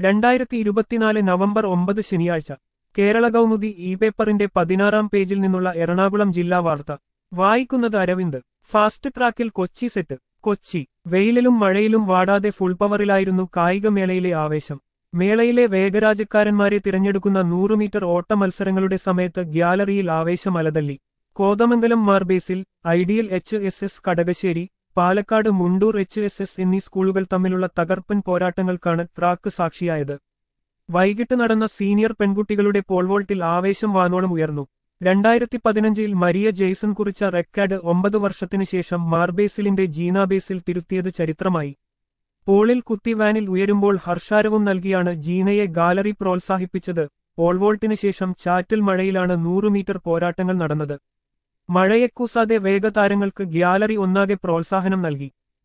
രണ്ടായിരത്തി ഇരുപത്തിനാല് നവംബർ ഒമ്പത് ശനിയാഴ്ച കേരള കൗമുദി ഇ പേപ്പറിന്റെ പതിനാറാം പേജിൽ നിന്നുള്ള എറണാകുളം ജില്ലാ വാർത്ത വായിക്കുന്നത് അരവിന്ദ് ഫാസ്റ്റ് ട്രാക്കിൽ കൊച്ചി സെറ്റ് കൊച്ചി വെയിലിലും മഴയിലും വാടാതെ ഫുൾ പവറിലായിരുന്നു കായികമേളയിലെ ആവേശം മേളയിലെ വേഗരാജക്കാരന്മാരെ തിരഞ്ഞെടുക്കുന്ന നൂറ് മീറ്റർ ഓട്ട മത്സരങ്ങളുടെ സമയത്ത് ഗ്യാലറിയിൽ ആവേശം അലതല്ലി Kothamangalam Mar Basil ideal H S S Kadakassery Palakkad Mundur H S S എന്നീ സ്കൂളുകൾ തമ്മിലുള്ള തകർപ്പൻ പോരാട്ടങ്ങൾക്കാണ് ട്രാക്ക് സാക്ഷിയായത് വൈകിട്ട് നടന്ന സീനിയർ പെൺകുട്ടികളുടെ പോൾവോൾട്ടിൽ ആവേശം വാനോളം ഉയർന്നു രണ്ടായിരത്തി പതിനഞ്ചിൽ മരിയ ജെയ്സൺ കുറിച്ച റെക്കാർഡ് ഒമ്പത് വർഷത്തിനു ശേഷം മാർബേസിലിന്റെ ജീനാബേസിൽ തിരുത്തിയത് ചരിത്രമായി പോളിൽ കുത്തി വാനിൽ ഉയരുമ്പോൾ ഹർഷാരവും നൽകിയാണ് ജീനയെ ഗാലറി പ്രോത്സാഹിപ്പിച്ചത് പോൾവോൾട്ടിനു ശേഷം ചാറ്റൽ മഴയിലാണ് നൂറു മീറ്റർ പോരാട്ടങ്ങൾ നടന്നത് മഴയെക്കൂസാതെ വേഗതാരങ്ങൾക്ക് ഗ്യാലറി ഒന്നാകെ പ്രോത്സാഹനം നൽകി